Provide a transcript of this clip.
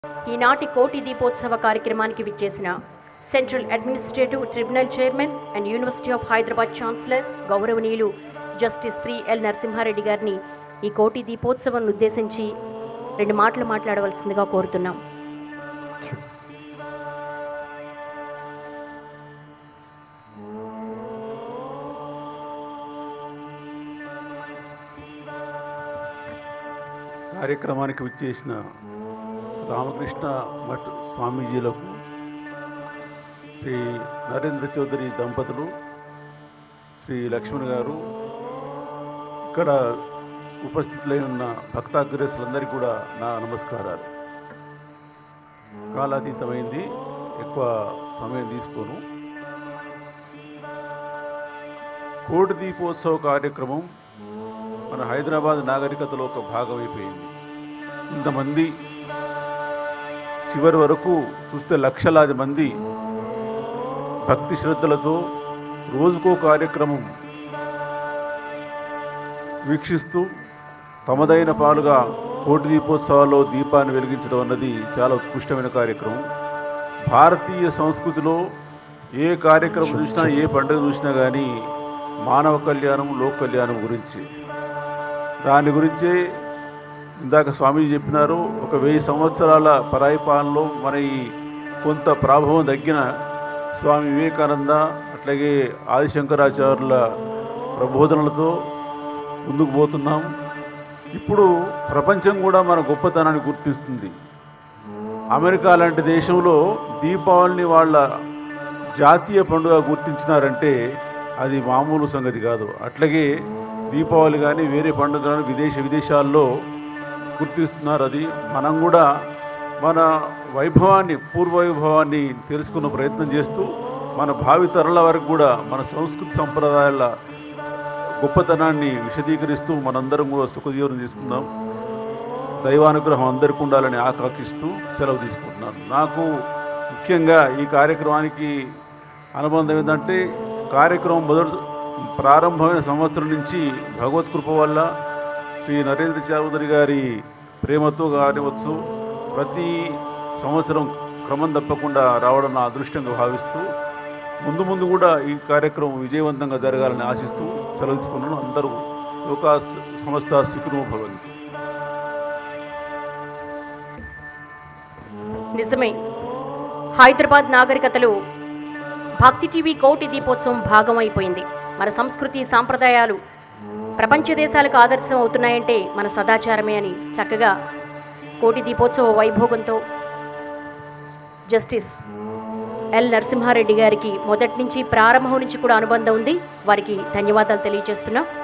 ఈనాటి కోటి దీపోత్సవ కార్యక్రమానికి విచ్చేసిన central administrative tribunal chairman and university of Hyderabad chancellor గౌరవనీయులు జస్టిస్ శ్రీ ఎల్ నరసింహారెడ్డి గారిని ఈ కోటి దీపోత్సవం ఉద్దేశించి రెండు మాటలు మాట్లాడవలసిందిగా కోరుతున్నాం కార్యక్రమానికి విచ్చేసిన రామకృష్ణ మఠ్ స్వామీజీలకు శ్రీ నరేంద్ర చౌదరి దంపతులు శ్రీ లక్ష్మణ్ గారు ఇక్కడ ఉపస్థితులై ఉన్న భక్తాగ్రేసులందరికీ కూడా నా నమస్కారాలు కాలాతీతమైంది ఎక్కువ సమయం తీసుకోను కోటి దీపోత్సవ కార్యక్రమం మన హైదరాబాద్ నాగరికతలో ఒక భాగమైపోయింది ఇంతమంది చివరి వరకు చూస్తే లక్షలాది మంది భక్తి శ్రద్ధలతో రోజుకో కార్యక్రమం వీక్షిస్తూ తమదైన పాలుగా కోటి దీపోత్సవాల్లో దీపాన్ని వెలిగించడం అన్నది చాలా ఉత్కృష్టమైన కార్యక్రమం భారతీయ సంస్కృతిలో ఏ కార్యక్రమం చూసినా ఏ పండుగ చూసినా కానీ మానవ కళ్యాణం లోక కళ్యాణం గురించి దాని గురించే ఇందాక స్వామీజీ చెప్పినారు ఒక వెయ్యి సంవత్సరాల పరాయి పాలనలో మన ఈ కొంత ప్రాభవం తగ్గిన స్వామి వివేకానంద అట్లాగే ఆదిశంకరాచార్యుల ప్రబోధనలతో ముందుకు పోతున్నాం ఇప్పుడు ప్రపంచం కూడా మన గొప్పతనాన్ని గుర్తిస్తుంది అమెరికా లాంటి దేశంలో దీపావళిని వాళ్ళ జాతీయ పండుగ గుర్తించినారంటే అది మామూలు సంగతి కాదు అట్లాగే దీపావళి కానీ వేరే పండుగలను విదేశ విదేశాల్లో గుర్తిస్తున్నారు అది మనం కూడా మన వైభవాన్ని పూర్వ వైభవాన్ని తెలుసుకున్న ప్రయత్నం చేస్తూ మన భావి తరాల వరకు కూడా మన సంస్కృతి సంప్రదాయాల గొప్పతనాన్ని విశదీకరిస్తూ మనందరం కూడా సుఖజీవనం తీసుకుందాం దైవానుగ్రహం అందరికీ ఉండాలని ఆకాంక్షిస్తూ సెలవు తీసుకుంటున్నాను నాకు ముఖ్యంగా ఈ కార్యక్రమానికి అనుబంధం ఏంటంటే కార్యక్రమం మొదటి ప్రారంభమైన సంవత్సరం నుంచి భగవత్ కృప వల్ల శ్రీ నరేంద్ర చౌదరి గారి ప్రేమతో కానివచ్చు ప్రతి సంవత్సరం క్రమం తప్పకుండా రావడం నా అదృష్టంగా భావిస్తూ ముందు ముందు కూడా ఈ కార్యక్రమం విజయవంతంగా జరగాలని ఆశిస్తూ సెలవుకున్నాను అందరూ లోకా సంస్థ సుఖినో భవంతు నిజమే హైదరాబాద్ నాగరికతలో భక్తి టీవీ కోటి దీపోత్సవం భాగం అయిపోయింది మన సంస్కృతి సాంప్రదాయాలు ప్రపంచ దేశాలకు ఆదర్శం అవుతున్నాయంటే మన సదాచారమే అని చక్కగా కోటి దీపోత్సవ వైభోగంతో జస్టిస్ ఎల్ నరసింహారెడ్డి గారికి మొదటి నుంచి ప్రారంభం నుంచి కూడా అనుబంధం ఉంది వారికి ధన్యవాదాలు తెలియజేస్తున్నాం